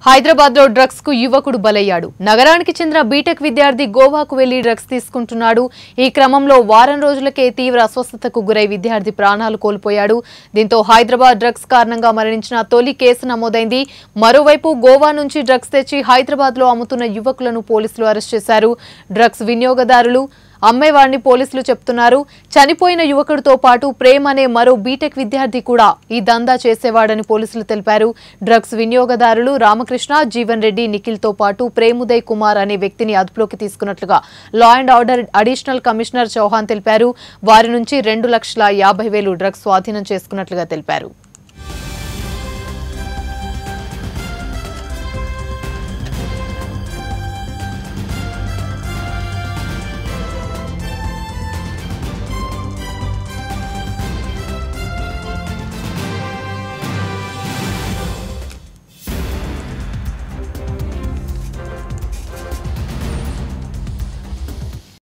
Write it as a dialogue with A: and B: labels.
A: హైదరాబాద్ లో డ్రగ్స్ కు యువకుడు బలయ్యాడు నగరానికి చెందిన బీటెక్ విద్యార్థి గోవాకు వెళ్లి డ్రగ్స్ తీసుకుంటున్నాడు ఈ క్రమంలో వారం రోజులకే తీవ్ర అస్వస్థతకు గురై విద్యార్థి ప్రాణాలు కోల్పోయాడు దీంతో హైదరాబాద్ డ్రగ్స్ కారణంగా మరణించిన తొలి కేసు నమోదైంది మరోవైపు గోవా నుంచి డ్రగ్స్ తెచ్చి హైదరాబాద్ లో అమ్ముతున్న యువకులను పోలీసులు అరెస్ట్ చేశారు డ్రగ్స్ వినియోగదారులు అమ్మేవాడిని పోలీసులు చెప్తున్నారు చనిపోయిన యువకుడితో పాటు ప్రేమ్ అనే మరో బీటెక్ విద్యార్థి కూడా ఈ దందా చేసేవాడని పోలీసులు తెలిపారు డ్రగ్స్ వినియోగదారులు రామకృష్ణ జీవన్ రెడ్డి నిఖిల్ తో పాటు ప్రేముదయ్ కుమార్ అనే వ్యక్తిని అదుపులోకి తీసుకున్నట్లుగా law and order additional commissioner Chauhan తెలిపారు వారి నుంచి రెండు లక్షల యాభై వేలు డ్రగ్స్ స్వాధీనం చేసుకున్నట్లుగా తెలిపారు